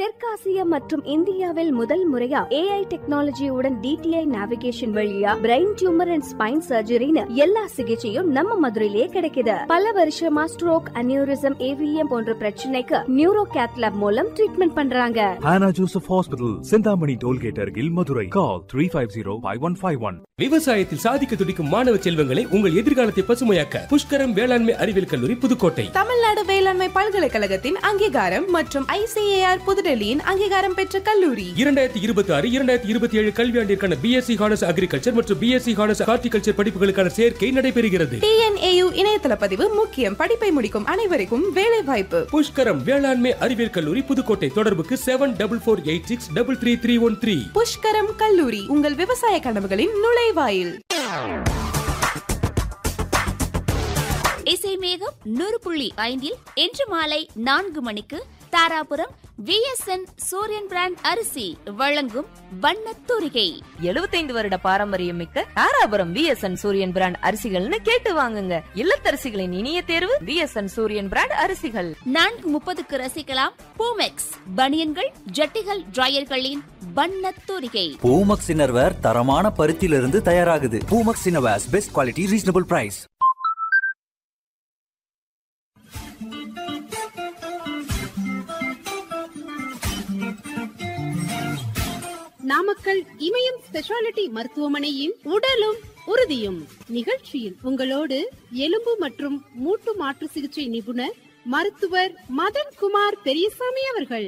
தெற்காசியா மற்றும் இந்தியாவில் முதல் முறையா ஏஐ டெக்னாலஜியுடன் டிடிஐ நேவிகேஷன் வழியா பிரெயின் டியூமர் அண்ட் ஸ்பைன் சர்ஜரின்னு எல்லா சிகிச்சையும் நம்ம மதுரையிலே கிடைக்குது பல வருஷமா ஸ்ட்ரோக் அனியூரிசம் ஏவிஎம் போன்ற பிரச்சனைக்கு நியூரோ கேத்லாப் மூலம் ட்ரீட்மெண்ட் பண்றாங்க Hannah Joseph Hospital, Sindhamani Tollgate Argil, Madurai. Call 350-5151. விவசாயத்தில் சாதிக்க துடிக்கும் மாணவ செல்வங்களை உங்கள் எதிர்காலத்தை பசுமையாக்க புஷ்கரம் வேளாண்மை அறிவியல் கல்லூரி புதுக்கோட்டை தமிழ்நாடு வேளாண்மை பல்கலைக்கழகத்தின் அங்கீகாரம் மற்றும் ஐசிஏஆர் புதுடெல்லியின் அங்கீகாரம் பெற்ற கல்லூரி இரண்டாயிரத்தி இருபத்தி ஆறு இரண்டாயிரத்தி இருபத்தி ஏழு கல்வியாண்டிற்கான பிஎஸ்சி ஹானர்ஸ் அக்ரிகல்ச்சர் மற்றும் பிஎஸ்சி ஹானர்ஸ் ஹார்டிகல்ச்சர் படிப்புகளுக்கான சேர்க்கை நடைபெறுகிறது டிஎன்ஏயு இணையதள பதிவு முக்கியம் படிப்பை முடிக்கும் அனைவருக்கும் வேலை வாய்ப்பு புஷ்கரம் வேளாண்மை அறிவியல் கல்லூரி புதுக்கோட்டை தொடர்புக்கு seven double four eight six double three three one three Pushkaram கல்லூரி உங்கள் விவசாய கனவுகளின் நுழைவாயில் இசை மேகம் நூறு புள்ளி ஐந்தில் இன்று மாலை நான்கு மணிக்கு தாராபுரம் விஎஸ்என் சூரியன் பிராண்ட் அரிசி வழங்கும் வண்ணத் தூரிகை 75 வருட பாரம்பரியம் மிக்க தாராபுரம் விஎஸ்என் சூரியன் பிராண்ட் அரிசிகள்னு கேட்டு வாங்குங்க இல்லத்தரசிகளின் இனிய தேர்வு விஎஸ்என் சூரியன் பிராண்ட் அரிசிகள் நான்கு முப்பதுக்கு ரசிக்கலாம் பூமெக்ஸ் பனியன்கள் ஜட்டிகள் டிரையர்களின் வண்ணத் தூரிகை பூமக்ஸ் இன்னர்வேர் தரமான பருத்தியிலிருந்து தயாராகுது Poomex innerwears best quality reasonable price Namakkal Imayam speciality மருத்துவமனையின் உடலும் உறுதியும் நிகழ்ச்சியில் உங்களோடு எலும்பு மற்றும் மூட்டு மாற்று சிகிச்சை நிபுணர் மருத்துவர் மதன் குமார் பெரியசாமி அவர்கள்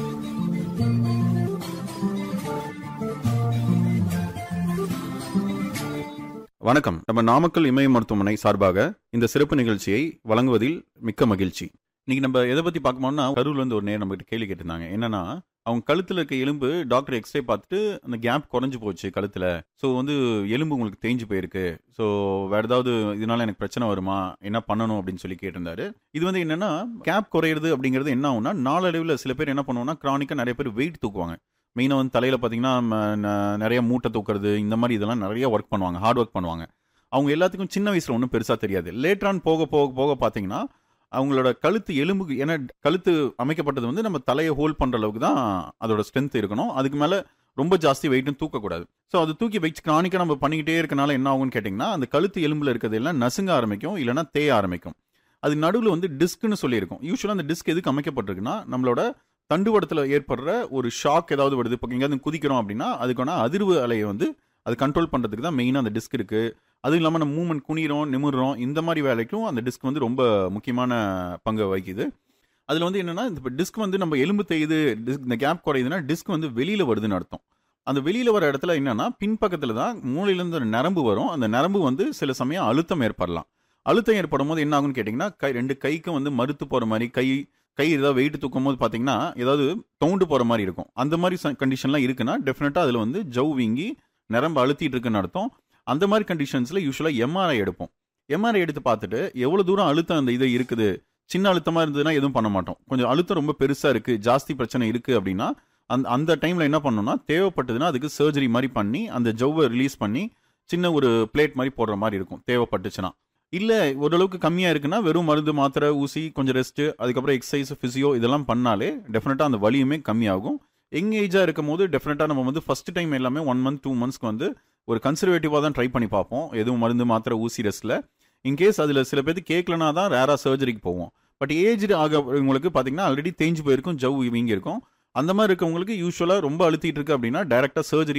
வணக்கம் நம்ம நாமக்கல் இமய மருத்துவமனை சார்பாக இந்த சிறப்பு நிகழ்ச்சியை வழங்குவதில் மிக்க மகிழ்ச்சி இன்னைக்கு நம்ம எதை பத்தி பார்க்கணும்னா கரூர்ல இருந்து ஒரு நேரம் நம்ம கிட்ட கேள்வி கேட்டிருந்தாங்க என்னன்னா அவங்க கழுத்துல இருக்க எலும்பு டாக்டர் எக்ஸ்ரே பார்த்துட்டு அந்த கேப் குறைஞ்சு போச்சு கழுத்துல ஸோ வந்து எலும்பு உங்களுக்கு தேஞ்சு போயிருக்கு ஸோ வேற ஏதாவது இதனால எனக்கு பிரச்சனை வருமா என்ன பண்ணணும் அப்படின்னு சொல்லி கேட்டிருந்தாரு இது வந்து என்னன்னா கேப் குறையிறது அப்படிங்கிறது என்ன ஆகும்னா நாளடைவில் சில பேர் என்ன பண்ணுவோம்னா கிரானிக்கா நிறைய பேர் வெயிட் தூக்குவாங்க மெயினாக வந்து தலையில் பார்த்தீங்கன்னா ம, ந- நிறைய மூட்டை தூக்குறது இந்த மாதிரி இதெல்லாம் நிறைய ஒர்க் பண்ணுவாங்க ஹார்ட் ஒர்க் பண்ணுவாங்க அவங்க எல்லாத்துக்கும் சின்ன வயசில் ஒன்றும் பெருசாக தெரியாது லேட்டரான் போக போக போக பார்த்தீங்கன்னா அவங்களோட கழுத்து எலும்புக்கு ஏன்னா கழுத்து அமைக்கப்பட்டது வந்து நம்ம தலையை ஹோல்ட் பண்ணுற அளவுக்கு தான் அதோட ஸ்ட்ரென்த் இருக்கணும் அதுக்கு மேலே ரொம்ப ஜாஸ்தி வெயிட்டும் தூக்கக்கூடாது ஸோ அது தூக்கி வச்சு கிரானிக்காக நம்ம பண்ணிக்கிட்டே இருக்கனால என்ன ஆகும்னு கேட்டிங்கன்னா அந்த கழுத்து எலும்பில் இருக்கிறது எல்லாம் நசுங்க ஆரம்பிக்கும் இல்லைன்னா தேய ஆரம்பிக்கும் அது நடுவில் வந்து டிஸ்க்னு சொல்லியிருக்கும் யூஸ்வலாக அந்த டிஸ்க் எதுக்கு அமைக்கப்பட்டிருக்குன்னா நம்மளோட தண்டுவடத்தில் ஏற்படுற ஒரு ஷாக் ஏதாவது வருது இப்போ எங்கேயாவது குதிக்கிறோம் அப்படின்னா அதுக்கான அதிர்வு அலையை வந்து அது கண்ட்ரோல் பண்ணுறதுக்கு தான் மெயினாக அந்த டிஸ்க் இருக்குது அதுவும் இல்லாமல் நம்ம மூவ்மெண்ட் குனிறோம் நிமிர்றோம் இந்த மாதிரி வேலைக்கும் அந்த டிஸ்க் வந்து ரொம்ப முக்கியமான பங்கு வகிக்குது அதில் வந்து என்னன்னா இப்போ டிஸ்க் வந்து நம்ம எலும்பு தேயுது டிஸ்க் இந்த கேப் குறையுதுன்னா டிஸ்க் வந்து வெளியில் வருதுன்னு அர்த்தம் அந்த வெளியில் வர இடத்துல என்னன்னா பின்பக்கத்தில் தான் மூளையிலேருந்து ஒரு நரம்பு வரும் அந்த நரம்பு வந்து சில சமயம் அழுத்தம் ஏற்படலாம் அழுத்தம் ஏற்படும் போது என்ன ஆகும்னு கேட்டிங்கன்னா கை ரெண்டு கைக்கும் வந்து மறுத்து போகிற மாதிரி கை கை ஏதாவது வெயிட் தூக்கும் போது பார்த்தீங்கன்னா ஏதாவது தவுண்டு போகிற மாதிரி இருக்கும் அந்த மாதிரி கண்டிஷன்லாம் இருக்குன்னா டெஃபினட்டாக அதில் வந்து ஜவ் வீங்கி நரம்பு அழுத்திட்டு இருக்குன்னு அர்த்தம் அந்த மாதிரி கண்டிஷன்ஸில் யூஸ்வலாக எம்ஆர்ஐ எடுப்போம் எம்ஆர்ஐ எடுத்து பார்த்துட்டு எவ்வளோ தூரம் அழுத்தம் அந்த இது இருக்குது சின்ன அழுத்தமாக இருந்ததுன்னா எதுவும் பண்ண மாட்டோம் கொஞ்சம் அழுத்தம் ரொம்ப பெருசாக இருக்குது ஜாஸ்தி பிரச்சனை இருக்குது அப்படின்னா அந்த அந்த டைமில் என்ன பண்ணணும்னா தேவைப்பட்டதுன்னா அதுக்கு சர்ஜரி மாதிரி பண்ணி அந்த ஜவ்வை ரிலீஸ் பண்ணி சின்ன ஒரு பிளேட் மாதிரி போடுற மாதிரி இருக்கும் தேவைப்பட்டுச்சுன்னா இல்லை ஓரளவுக்கு கம்மியாக இருக்குன்னா வெறும் மருந்து மாத்திரை ஊசி கொஞ்சம் ரெஸ்ட்டு அதுக்கப்புறம் எக்ஸசைஸ் ஃபிசியோ இதெல்லாம் பண்ணாலே டெஃபினட்டாக அந்த வலியுமே கம்மியாகும் யங் ஏஜாக இருக்கும் போது டெஃபினட்டாக நம்ம வந்து ஃபர்ஸ்ட் டைம் எல்லாமே ஒன் மந்த் டூ மந்த்ஸ்க்கு வந்து ஒரு கன்சர்வேட்டிவாக தான் ட்ரை பண்ணி பார்ப்போம் எதுவும் மருந்து மாத்திரை ஊசி ரெஸ்ட்டில் இன்கேஸ் அதில் சில பேருக்கு கேட்கலனா தான் ரேராக சர்ஜரிக்கு போவோம் பட் ஏஜ் ஆக உங்களுக்கு பார்த்தீங்கன்னா ஆல்ரெடி தேஞ்சு போயிருக்கும் ஜவ் வீங்கி இருக்கும் அந்த மாதிரி இருக்கவங்களுக்கு யூஸ்வலாக ரொம்ப அழுத்திட்டு இருக்கு அப்படின்னா டைரெக்டாக சர்ஜரி